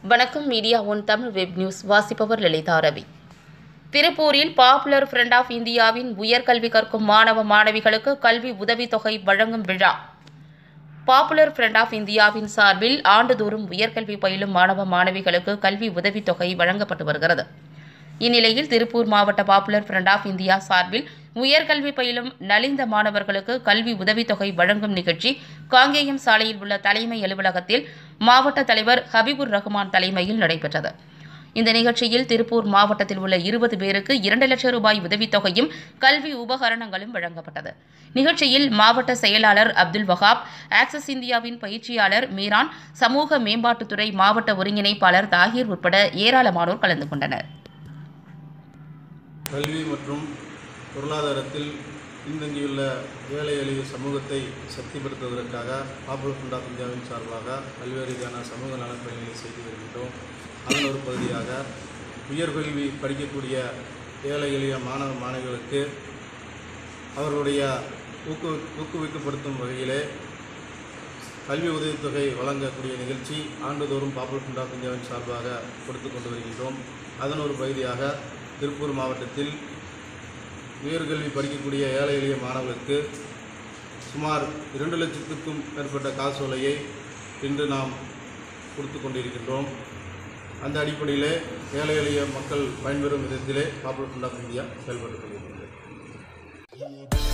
வணக்கம் media one Tamil web news வாசிப்பவர் லலிதா ரவி திருப்பூரில் பாப்புலர் ஃப்ரண்ட் ஆஃப் இந்தியாவின் உயர்கல்வி கற்கும் மாணவ மாணவிகளுக்கு கல்வி உதவித்தொகை வழங்கும் விழா பாப்புலர் ஃப்ரண்ட் ஆஃப் இந்தியாவின் சார்பில் ஆண்டுதோறும் உயர்கல்வி பயிலும் மாணவ மாணவிகளுக்கு கல்வி உதவித்தொகை வழங்கப்பட்டு வருகிறது இந்நிலையில் திருப்பூர் மாவட்ட பாப்புலர் ஃப்ரண்ட் ஆஃப் இந்தியா சார்பில் உயர்கல்வி பயிலும் நலிந்த மாணவர்களுக்கு கல்வி உதவித்தொகை வழங்கும் நிகழ்ச்சி காங்கேயம் சாலையில் உள்ள தலைமை அலுவலகத்தில் மாவட்ட தலைவர் ஹபீபுர் ரஹ்மான் தலைமையில் நடைபெற்றது இந்த நிகழ்ச்சியில் திருப்பூர் மாவட்டத்தில் உள்ள இருபது பேருக்கு இரண்டு லட்சம் ரூபாய் உதவித்தொகையும் கல்வி உபகரணங்களும் வழங்கப்பட்டது நிகழ்ச்சியில் மாவட்ட செயலாளர் அப்துல் வஹாப் ஆக்சிஸ் இந்தியாவின் பயிற்சியாளர் மீரான் சமூக மேம்பாட்டுத்துறை மாவட்ட ஒருங்கிணைப்பாளர் தாகீர் உட்பட ஏராளமானோர் கலந்து கொண்டனர் கல்வி மற்றும் பொருளாதாரத்தில் பின்தங்கியுள்ள ஏழை எளிய சமூகத்தை சக்திப்படுத்துவதற்காக பாப்புலர் ஃப்ரண்ட் ஆஃப் இந்தியாவின் சார்பாக பல்வேறு வகையான சமூக நலப்பணிகளை செய்து வருகின்றோம் அதன் ஒரு பகுதியாக உயர்கல்வி படிக்கக்கூடிய ஏழை எளிய மாணவ மாணவிகளுக்கு அவர்களுடைய ஊக்கு ஊக்குவிக்கப்படுத்தும் வகையிலே கல்வி உதவித்தொகை வழங்கக்கூடிய நிகழ்ச்சி ஆண்டுதோறும் பாப்புலர் ஃப்ரண்ட் ஆஃப் இந்தியாவின் சார்பாக கொடுத்து கொண்டு வருகின்றோம் அதன் ஒரு பகுதியாக திருப்பூர் மாவட்டத்தில் உயர்கல்வி படிக்கக்கூடிய ஏழை எளிய மாணவர்களுக்கு சுமார் இரண்டு லட்சத்துக்கும் மேற்பட்ட காசோலையை இன்று நாம் கொடுத்து கொண்டிருக்கின்றோம் அந்த அடிப்படையிலே ஏழை எளிய மக்கள் பயன்பெறும் விதத்திலே பாப்புலர் ஃப்ரண்ட் ஆஃப் இந்தியா செயல்பட்டு கொண்டிருக்கிறது